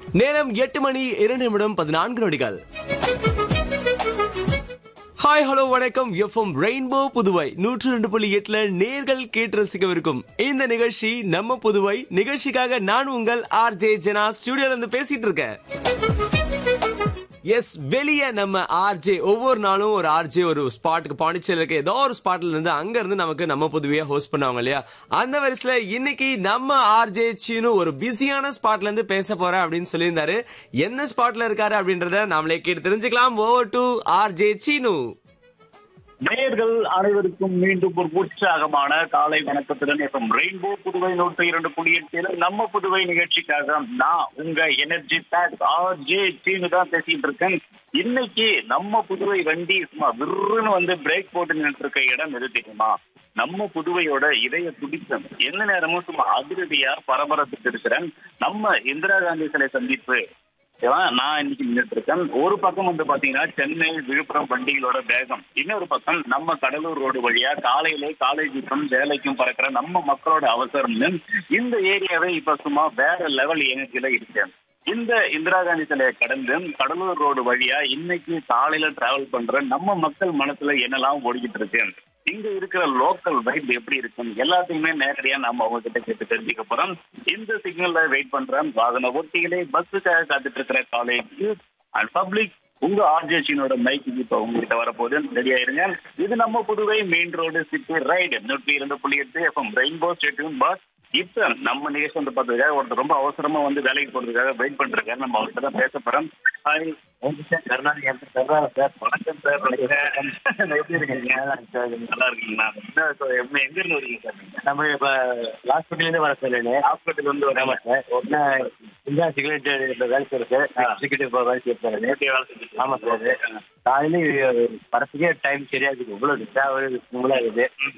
நேரம் எட்டு மணி இரண்டு நிமிடம் பதினான்கு நொடிகள் ஹாய் ஹலோ வணக்கம் எஃப்எம் ரெயின்போ புதுவை நூற்று ரெண்டு புள்ளி எட்டுல நேர்கள் கேட்டு ரசிக்கவிருக்கும் இந்த நிகழ்ச்சி நம்ம புதுவை நிகழ்ச்சிக்காக நான் உங்கள் ஆர் ஜே ஜனா ஸ்டுடியோல இருந்து பேசிட்டு இருக்கேன் எஸ் வெளியே நம்ம ஆர்ஜே ஒவ்வொரு நாளும் ஒரு ஆர்ஜே ஒரு ஸ்பாட்டுக்கு பாண்டிச்சேரியில் இருக்க ஏதோ ஒரு ஸ்பாட்ல இருந்து அங்க இருந்து நமக்கு நம்ம புதுவையா ஹோஸ்ட் பண்ணுவாங்க இல்லையா அந்த வரிசையில இன்னைக்கு நம்ம ஆர்ஜே சீனு ஒரு பிஸியான ஸ்பாட்ல இருந்து பேச போறேன் அப்படின்னு சொல்லியிருந்தாரு என்ன ஸ்பாட்ல இருக்காரு அப்படின்றத நாமளே கேட்டு தெரிஞ்சுக்கலாம் ஓவர் டு ஆர்ஜே சீனு நேயர்கள் அனைவருக்கும் மீண்டும் ஒரு உற்சாகமான காலை வணக்கத்துடன் எஃப்எம் ரெயின்போ புதுவை நூற்றி இரண்டு புள்ளி எட்டில் நம்ம புதுவை நிகழ்ச்சிக்காக நான் உங்க energy pack R J Teenu தான் பேசிட்டு இருக்கேன் இன்னைக்கு நம்ம புதுவை வண்டி சும்மா விருன்னு வந்து பிரேக் போட்டு நின்று இருக்க இடம் எது தெரியுமா நம்ம புதுவையோட இதய துடித்தம் எந்த நேரமும் சும்மா அதிரடியா பரபரத்துட்டு இருக்கிறேன் நம்ம இந்திரா காந்தி சிலை சந்திப்பு ஓகேவா? நான் இன்னைக்கு நின்றுட்டு இருக்கேன் ஒரு பக்கம் வந்து பாத்தீங்கன்னா சென்னை விழுப்புரம் வண்டிகளோட வேகம் இன்னொரு பக்கம் நம்ம கடலூர் ரோடு வழியா காலையிலே காலேஜுக்கும் வேலைக்கும் பறக்கிற நம்ம மக்களோட அவசரம்னு இந்த ஏரியாவே இப்ப சும்மா வேற லெவல் எனர்ஜில இருக்கு இந்த இந்திரா காந்தி சிலையை கடந்து கடலூர் ரோடு வழியா இன்னைக்கு காலையில டிராவல் பண்ற நம்ம மக்கள் மனசுல என்னெல்லாம் ஓடிக்கிட்டு இருக்கு இங்க இருக்கிற லோக்கல் வைப் எப்படி இருக்கும் எல்லாத்தையுமே நேரடியா நம்ம அவங்க கிட்ட கேட்டு தெரிஞ்சுக்க போறோம் இந்த சிக்னல்ல வெயிட் பண்றேன் வாகன ஓட்டிகளே பஸ்ஸுக்காக காத்துட்டு இருக்கிற காலேஜ் அண்ட் பப்ளிக் உங்க ஆர்ஜேஷனோட மைக் இப்ப உங்ககிட்ட வரப்போகுது ரெடி ஆயிருங்க இது நம்ம Puduvai main road city ride நூற்றி இரண்டு புள்ளி எட்டு எஃப்எம் ரெயின்போ ஸ்டேட்யூன் பஸ் இப்ப நம்ம நிகழ்ச்சி வந்து பார்த்ததுக்காக ஒருத்தர் ரொம்ப அவசரமா வந்து வேலைக்கு போறதுக்காக வெயிட் பண்றாரு நம்ம அவர்கிட்ட தான் பேச போறோம் ஹாய் சார் கருணாநிதி என் பேர் கருணா சார் வணக்கம் சார் வணக்கம் எப்படி இருக்கீங்க நல்லா இருக்கீங்களா என்ன சார் எப்படி எங்க இருந்து வரீங்க சார் நீங்க நம்ம இப்ப ஹாஸ்பிட்டல்லேருந்து வர சார் நான் ஹாஸ்பிட்டல் வந்து ஆமா வராம சார் நான் இந்தியா சிகரெட் வேலை செய்யறேன் சார் ஆ. எக்ஸிகூட்டிவ் வேலை செய்யறேன் நேற்று வேலை செஞ்சுட்டு ஆமா சார் காலையில வரத்துக்கே டைம் சரியா இருக்குது இவ்வளவு டிஸ்டாக இருக்குது